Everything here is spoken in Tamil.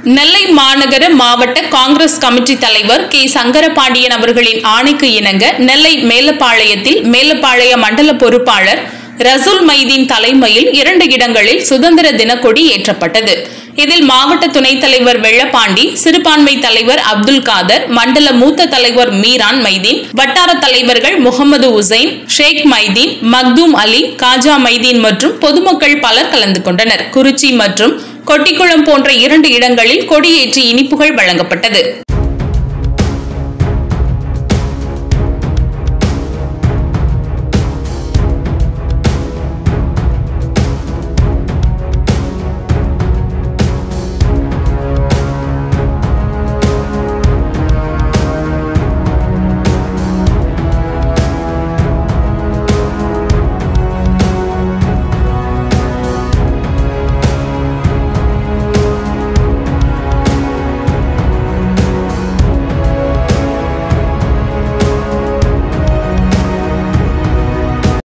நெல்லை மாநகர மாவட்ட காங்கிரஸ் கமிட்டி தலைவர் கே சங்கரபாண்டியன் அவர்களின் ஆணைக்கு இணங்க நெல்லை மேலப்பாளையத்தில் மேலப்பாளைய மண்டல பொறுப்பாளர் ரசூல் மைதீன் தலைமையில் இரண்டு இடங்களில் சுதந்திர தினக்கொடி ஏற்றப்பட்டது இதில் மாவட்ட துணைத் தலைவர் வெள்ளப்பாண்டி சிறுபான்மை தலைவர் அப்துல் காதர் மண்டல மூத்த தலைவர் மீரான் மைதீன் வட்டார தலைவர்கள் முகமது உசைன் ஷேக் மைதீன் மக்தூம் அலி காஜா மைதீன் மற்றும் பொதுமக்கள் பலர் கலந்து கொண்டனர் குறிச்சி மற்றும் கொட்டிக்குளம் போன்ற இரண்டு இடங்களில் கொடியேற்றி இனிப்புகள் வழங்கப்பட்டது